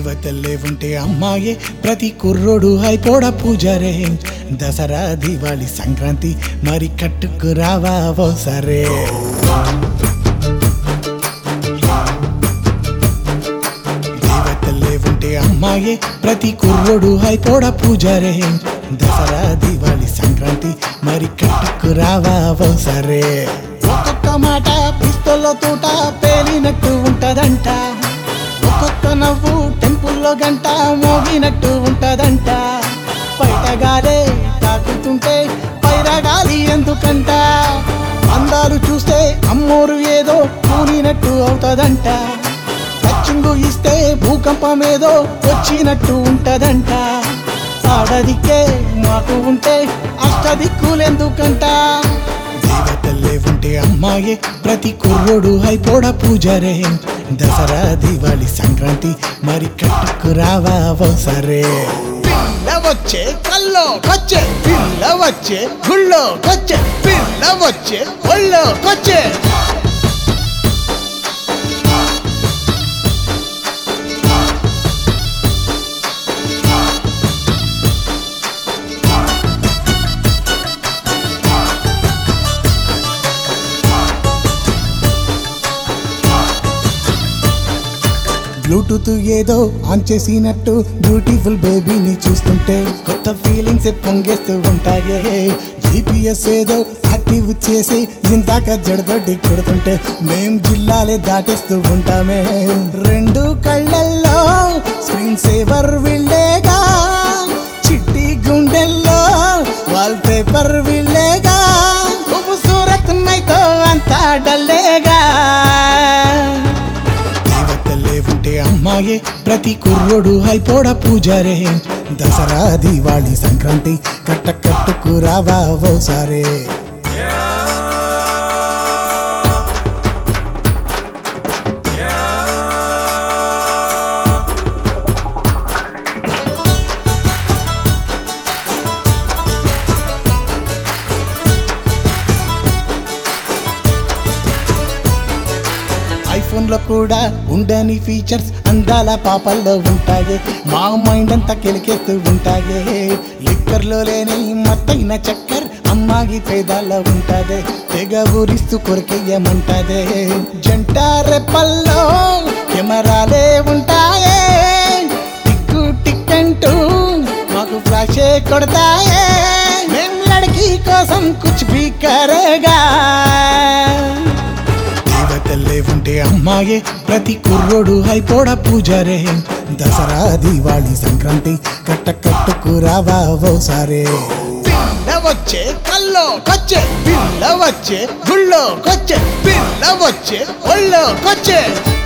దేవతల్లే ఉంటే అమ్మాయే ప్రతి కుర్రోడు అయిపోడ పూజరే దసరా దివాళి సంక్రాంతి మరి కట్టుకు రావా ఓ సరే దేవతల్లే ఉంటే అమ్మాయే ప్రతి కుర్రోడు అయిపోడ పూజరే దసరా దివాళి సంక్రాంతి మరి కట్టుకు రావా ఓ సరే ఒక్కొక్క మాట పిస్తోల్లో తోట పేలినట్టు ఉంటదంట ఒక్కొక్క నవ్వు టెంపుల్లో గంట మోగినట్టు ఉంటదంట బయటగాలే తాకుతుంటే పైరగాలి ఎందుకంట అందాలు చూస్తే అమ్మోరు ఏదో కూలినట్టు అవుతదంట టచ్చింగు ఇస్తే భూకంపం ఏదో వచ్చినట్టు ఉంటదంట ఆడదిక్కే మాకు ఉంటే అష్టదిక్కులెందుకంట దేవతల్లే ఉంటే అమ్మాయే ప్రతి కుర్రోడు అయిపోడ పూజరే దసరా దివాళి సంక్రాంతి మరి కట్టుకు రావా ఓ సరే పిల్ల వచ్చే కల్లో కొచ్చే పిల్ల వచ్చే గుళ్ళో కొచ్చే పిల్ల వచ్చే ఒళ్ళో కొచ్చే బ్లూటూత్ ఏదో ఆన్ చేసినట్టు బ్యూటిఫుల్ బేబీని చూస్తుంటే కొత్త ఫీలింగ్స్ పొంగేస్తూ ఉంటాయే జీపీఎస్ ఏదో యాక్టివ్ చేసి ఇందాక జడదొడ్డి కొడుతుంటే మేం జిల్లాలే దాటేస్తూ ఉంటామే రెండు కళ్ళల్లో స్క్రీన్ సేవర్ విల్లేగా చిట్టి గుండెల్లో వాల్ పేపర్ విల్లేగా సూరత్ నైతో అంతా డల్లేగా దేవతల్లే ఉంటే అమ్మాయే ప్రతి కుర్రోడు అయిపోడ పూజరే దసరా దివాళి సంక్రాంతి కట్ట కట్టుకు రావా ఓ సారే ఐఫోన్ లో కూడా ఉండని ఫీచర్స్ అందాల పాపల్లో ఉంటాయి మా మైండ్ అంతా కెలికేస్తూ ఉంటాయి లిక్కర్ లో లేని మత్తైన చక్కర్ అమ్మాగి పేదాల్లో ఉంటదే తెగ ఊరిస్తూ కొరికెయ్యమంటదే జంట రెప్పల్లో కెమెరాలే ఉంటాయే టిక్కు టిక్ అంటూ మాకు ఫ్లాషే కొడతాయే మేం లड़की కోసం కుచ్ భీ కరేగా దేవతల్లే ఉంటే అమ్మాయే ప్రతి కుర్రోడు అయిపోడ పూజరే దసరా దివాళి సంక్రాంతి కట్ట కట్టుకు రావా ఓ సారే పిల్ల వచ్చే కల్లో కొచ్చే పిల్ల వచ్చే గుళ్ళో కొచ్చే పిల్ల వచ్చే ఒళ్ళో కొచ్చే